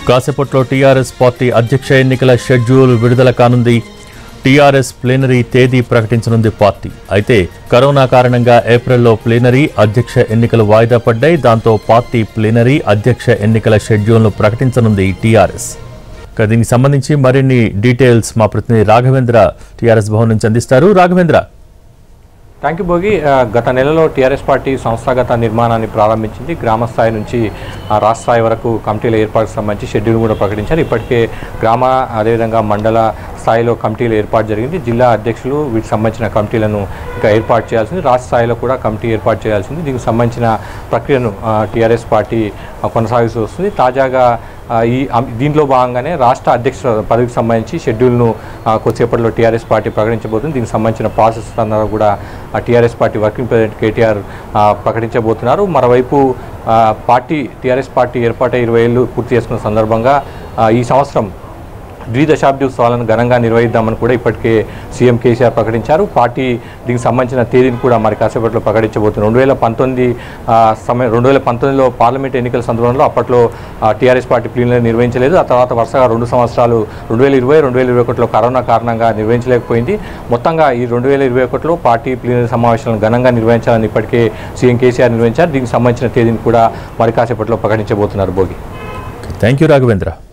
కాసేపట్లో TRS party అధ్యక్ష ఎన్నికల షెడ్యూల్ విడుదల కానుంది టీఆర్ఎస్ ప్లీనరీ తేదీ ప్రకటించనుంది పార్టీ అయితే కరోనా కారణంగా ఏప్రిల్లో ప్లీనరీ అధ్యక్ష ఎన్నికలు వాయిదా పడ్డాయి దాంతో పార్టీ ప్లీనరీ అధ్యక్ష ఎన్నికల షెడ్యూల్ను ప్రకటించనుంది టీఆర్ఎస్ ఇక దీనికి సంబంధించి మరిన్ని డీటెయిల్స్ మా ప్రతినిధి రాఘవేంద్ర టీఆర్ఎస్ భవన్ నుంచి అందిస్తారు రాఘవేంద్ర థ్యాంక్ యూ భోగి ఆ, గత నెలలో టీఆర్ఎస్ పార్టీ సంస్థాగత నిర్మాణాన్ని ప్రారంభించింది గ్రామ స్థాయి నుంచి ఆ, రాష్ట్ర స్థాయి వరకు కమిటీల ఏర్పాటుకు సంబంధించి షెడ్యూల్ కూడా ప్రకటించారు ఇప్పటికే గ్రామ అదేవిధంగా మండల స్థాయిలో కమిటీలు ఏర్పాటు జరిగింది జిల్లా అధ్యక్షులు వీటికి సంబంధించిన కమిటీలను ఇంకా ఏర్పాటు చేయాల్సింది రాష్ట్ర స్థాయిలో కూడా కమిటీ ఏర్పాటు చేయాల్సింది దీనికి సంబంధించిన ప్రక్రియను టీఆర్ఎస్ పార్టీ ఆ, కొనసాగిస్తూ వస్తుంది తాజాగా ఆ, ఈ అం- దీంట్లో భాగంగానే రాష్ట్ర అధ్యక్ష పదవికి సంబంధించి షెడ్యూల్ను ఆ, కొద్దిసేపట్లో టీఆర్ఎస్ పార్టీ ప్రకటించబోతుంది దీనికి సంబంధించిన ప్రాసెస్ అన్నారు కూడా TRS party working president KTR ఆ, ప్రకటించబోతున్నారు మరోవైపు ఆ, పార్టీ టీఆర్ఎస్ పార్టీ ఏర్పాటై ఇరవై ఏళ్ళు పూర్తి చేసుకున్న సందర్భంగా ఆ, ఈ సంవత్సరం ద్విదశాబ్ది ఉత్సవాలను ఘనంగా నిర్వహిద్దామని కూడా ఇప్పటికే సీఎం కేసీఆర్ ప్రకటించారు పార్టీ దీనికి సంబంధించిన తేదీని కూడా మరి కాసేపట్లో ప్రకటించబోతున్నారు రెండు వేల పంతొమ్మిది ఆ, సమయం రెండు వేల పంతొమ్మిదిలో పార్లమెంట్ ఎన్నికల సందర్భంలో అప్పట్లో టీఆర్ఎస్ పార్టీ ప్లీనరీ నిర్వహించలేదు ఆ తర్వాత వరుసగా రెండు సంవత్సరాలు రెండు వేల ఇరవై రెండు వేల ఇరవై ఒకటిలో కరోనా కారణంగా నిర్వహించలేకపోయింది మొత్తంగా ఈ రెండు వేల ఇరవై ఒకటిలో పార్టీ ప్లీనరీ సమావేశాలను ఘనంగా నిర్వహించాలని ఇప్పటికే సీఎం కేసీఆర్ నిర్వహించారు దీనికి సంబంధించిన తేదీని కూడా మరి కాసేపట్లో ప్రకటించబోతున్నారు భోగి థ్యాంక్ యూ రాఘవేంద్ర